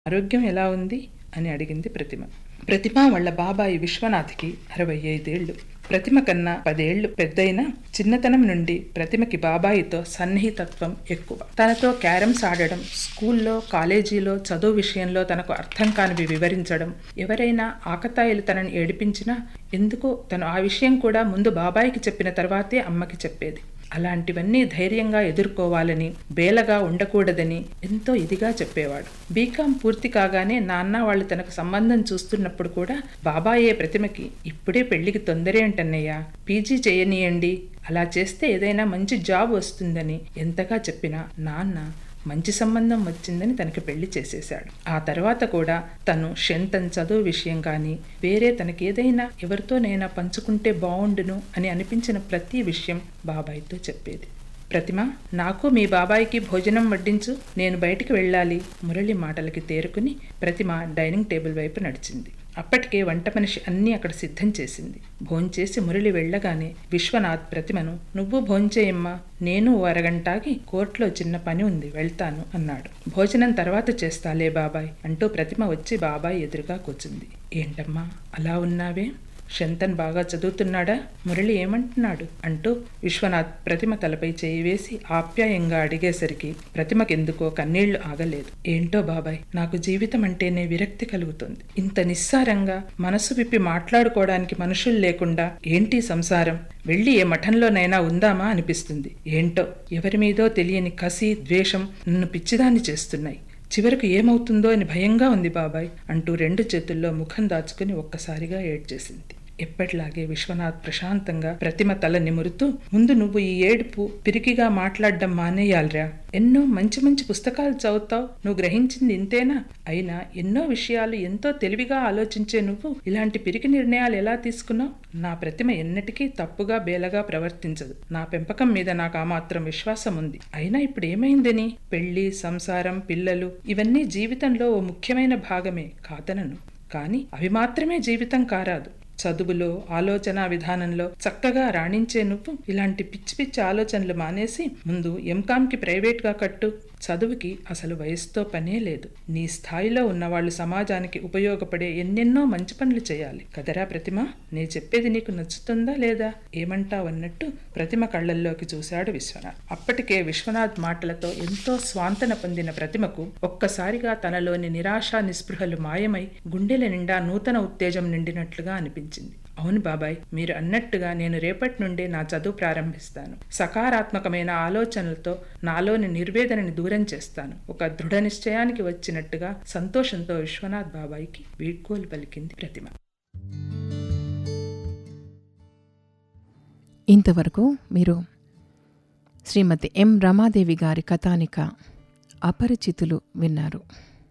ఆరోగ్యం ఎలా ఉంది అని అడిగింది ప్రతిమ ప్రతిమ వాళ్ళ బాబాయి విశ్వనాథ్కి అరవై ఐదేళ్లు ప్రతిమ కన్నా పదేళ్లు పెద్దయినా చిన్నతనం నుండి ప్రతిమకి బాబాయితో సన్నిహితత్వం ఎక్కువ తనతో క్యారమ్స్ ఆడడం స్కూల్లో కాలేజీలో చదువు విషయంలో తనకు అర్థం కానివి వివరించడం ఎవరైనా ఆకతాయిలు తనని ఏడిపించినా ఎందుకో తను ఆ విషయం కూడా ముందు బాబాయికి చెప్పిన తర్వాతే అమ్మకి చెప్పేది అలాంటివన్నీ ధైర్యంగా ఎదుర్కోవాలని బేలగా ఉండకూడదని ఎంతో ఇదిగా చెప్పేవాడు బీకాం పూర్తి కాగానే నాన్న వాళ్ళు తనకు సంబంధం చూస్తున్నప్పుడు కూడా బాబాయే ప్రతిమకి ఇప్పుడే పెళ్లికి తొందరేంటన్నయ్యా పీజీ చేయనీయండి అలా చేస్తే ఏదైనా మంచి జాబ్ వస్తుందని ఎంతగా చెప్పినా నాన్న మంచి సంబంధం వచ్చిందని తనకి పెళ్లి చేసేశాడు ఆ తర్వాత కూడా తను షెంతన్ చదువు విషయం కానీ వేరే తనకి ఏదైనా ఎవరితోనైనా పంచుకుంటే బాగుండును అని అనిపించిన ప్రతి విషయం బాబాయ్తో చెప్పేది ప్రతిమ నాకు మీ బాబాయికి భోజనం వడ్డించు నేను బయటికి వెళ్ళాలి మురళి మాటలకి తేరుకుని ప్రతిమ డైనింగ్ టేబుల్ వైపు నడిచింది అప్పటికే వంట మనిషి అన్నీ అక్కడ సిద్ధం చేసింది భోంచేసి మురళి వెళ్ళగానే విశ్వనాథ్ ప్రతిమను నువ్వు భోంచేయమ్మా నేను ఓ అరగంటాగి కోర్టులో చిన్న పని ఉంది వెళ్తాను అన్నాడు భోజనం తర్వాత చేస్తాలే బాబాయ్ అంటూ ప్రతిమ వచ్చి బాబాయ్ ఎదురుగా కూర్చుంది ఏంటమ్మా అలా ఉన్నావే శంతన్ బాగా చదువుతున్నాడా మురళి ఏమంటున్నాడు అంటూ విశ్వనాథ్ ప్రతిమ తలపై చేయి వేసి ఆప్యాయంగా అడిగేసరికి ప్రతిమకెందుకో కన్నీళ్లు ఆగలేదు ఏంటో బాబాయ్ నాకు జీవితం అంటేనే విరక్తి కలుగుతుంది ఇంత నిస్సారంగా మనసు విప్పి మాట్లాడుకోవడానికి మనుషులు లేకుండా ఏంటి సంసారం వెళ్ళి ఏ మఠంలోనైనా ఉందామా అనిపిస్తుంది ఏంటో ఎవరి మీదో తెలియని కసి ద్వేషం నన్ను పిచ్చిదాన్ని చేస్తున్నాయి చివరకు ఏమవుతుందో అని భయంగా ఉంది బాబాయ్ అంటూ రెండు చేతుల్లో ముఖం దాచుకుని ఒక్కసారిగా ఏడ్చేసింది ఎప్పటిలాగే విశ్వనాథ్ ప్రశాంతంగా ప్రతిమ తల నిమురుతూ ముందు నువ్వు ఈ ఏడుపు పిరికిగా మాట్లాడడం మానేయాలరా ఎన్నో మంచి మంచి పుస్తకాలు చదువుతావు నువ్వు గ్రహించింది ఇంతేనా అయినా ఎన్నో విషయాలు ఎంతో తెలివిగా ఆలోచించే నువ్వు ఇలాంటి పిరికి నిర్ణయాలు ఎలా తీసుకున్నావు నా ప్రతిమ ఎన్నటికీ తప్పుగా బేలగా ప్రవర్తించదు నా పెంపకం మీద నాకు ఆ మాత్రం విశ్వాసం ఉంది అయినా ఇప్పుడు ఏమైందని పెళ్లి సంసారం పిల్లలు ఇవన్నీ జీవితంలో ఓ ముఖ్యమైన భాగమే కాదనను కానీ అవి మాత్రమే జీవితం కారాదు చదువులో ఆలోచన విధానంలో చక్కగా రాణించే నువ్వు ఇలాంటి పిచ్చి పిచ్చి ఆలోచనలు మానేసి ముందు ఎంకామ్కి ప్రైవేట్గా కట్టు చదువుకి అసలు వయసుతో పనే లేదు నీ స్థాయిలో ఉన్నవాళ్ళు సమాజానికి ఉపయోగపడే ఎన్నెన్నో మంచి పనులు చేయాలి కదరా ప్రతిమ నే చెప్పేది నీకు నచ్చుతుందా లేదా ఏమంటావన్నట్టు ప్రతిమ కళ్ళల్లోకి చూశాడు విశ్వనాథ్ అప్పటికే విశ్వనాథ్ మాటలతో ఎంతో స్వాంతన పొందిన ప్రతిమకు ఒక్కసారిగా తనలోని నిరాశ నిస్పృహలు మాయమై గుండెల నిండా నూతన ఉత్తేజం నిండినట్లుగా అనిపించింది అవును బాబాయ్ మీరు అన్నట్టుగా నేను రేపటి నుండే నా చదువు ప్రారంభిస్తాను సకారాత్మకమైన ఆలోచనలతో నాలోని నిర్వేదనని దూరం చేస్తాను ఒక దృఢ నిశ్చయానికి వచ్చినట్టుగా సంతోషంతో విశ్వనాథ్ బాబాయికి వీడ్కోలు పలికింది ప్రతిమ ఇంతవరకు మీరు శ్రీమతి ఎం రమాదేవి గారి కథానిక అపరిచితులు విన్నారు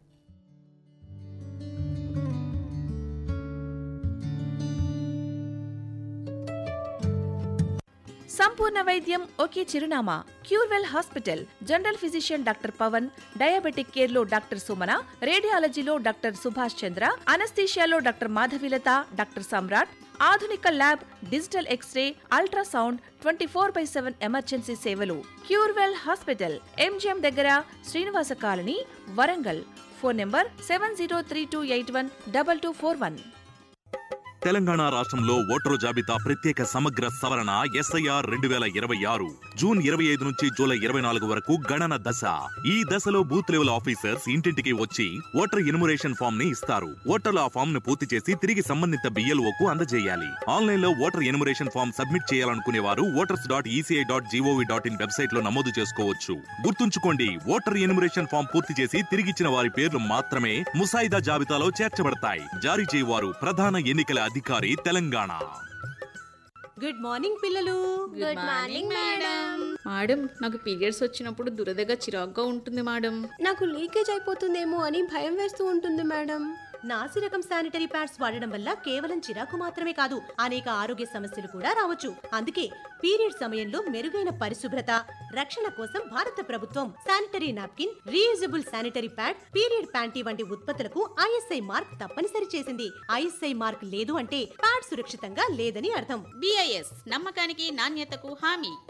సంపూర్ణ వైద్యం ఒకే చిరునామా Curewell hospital general physician doctor Pavan diabetic care లో డాక్టర్ సుమన రేడియాలజీలో డాక్టర్ సుభాష్ చంద్ర అనస్థీషియాలో డాక్టర్ మాధవిలత డాక్టర్ సమ్రాట్ ఆధునిక lab digital x-ray ultrasound twenty four by seven emergency సేవలు క్యూర్వెల్ హాస్పిటల్ ఎంజిఎం దగ్గర Srinivasa colony Warangal phone number seven zero three two eight one double two four one Telangana రాష్ట్రంలో voter జాబితా ప్రత్యేక సమగ్ర సవరణ ఎస్ఐఆర్ రెండు వేల ఇరవై ఆరు జూన్ ఇరవై ఐదు నుంచి జూలై ఇరవై నాలుగు వరకు గణన దశ ఈ దశలో బూత్ లెవెల్ ఆఫీసర్స్ ఇంటింటికి వచ్చి ఓటర్ ఇన్మురేషన్ ఫామ్ ని ఇస్తారు ఓటర్లు ఆ ఫామ్ ను పూర్తి చేసి తిరిగి సంబంధిత బిఎల్ఓకు అందజేయాలి ఆన్లైన్ లో ఓటర్ ఇన్మురేషన్ ఫామ్ సబ్మిట్ చేయాలనుకునే వారు voters dot ECI dot GOV dot in website లో నమోదు చేసుకోవచ్చు గుర్తుంచుకోండి ఓటర్ ఇన్మురేషన్ ఫామ్ పూర్తి చేసి తిరిగిచ్చిన వారి పేర్లు మాత్రమే ముసాయిదా జాబితాలో చేర్చబడతాయి జారీ చేయవారు ప్రధాన ఎన్నికల అధికారి తెలంగాణ గుడ్ మార్నింగ్ పిల్లలు గుడ్ మార్నింగ్ మేడం మేడం నాకు పీరియడ్స్ వచ్చినప్పుడు దురదగా చిరాగ్గా ఉంటుంది మేడం నాకు లీకేజ్ అయిపోతుందేమో అని భయం వేస్తూ ఉంటుంది మేడం నాసి రకం శానిటరీ ప్యాడ్స్ వాడడం వల్ల కేవలం చిరాకు మాత్రమే కాదు అనేక ఆరోగ్య సమస్యలు కూడా రావచ్చు అందుకే పీరియడ్ సమయంలో మెరుగైన పరిశుభ్రత రక్షణ కోసం భారత ప్రభుత్వం sanitary napkin reusable sanitary pad period panty వంటి ఉత్పత్తులకు ఐఎస్ఐ మార్క్ తప్పనిసరి చేసింది ఐఎస్ఐ మార్క్ లేదు అంటే ప్యాడ్ సురక్షితంగా లేదని అర్థం బిఐఎస్ నమ్మకానికి నాణ్యతకు హామీ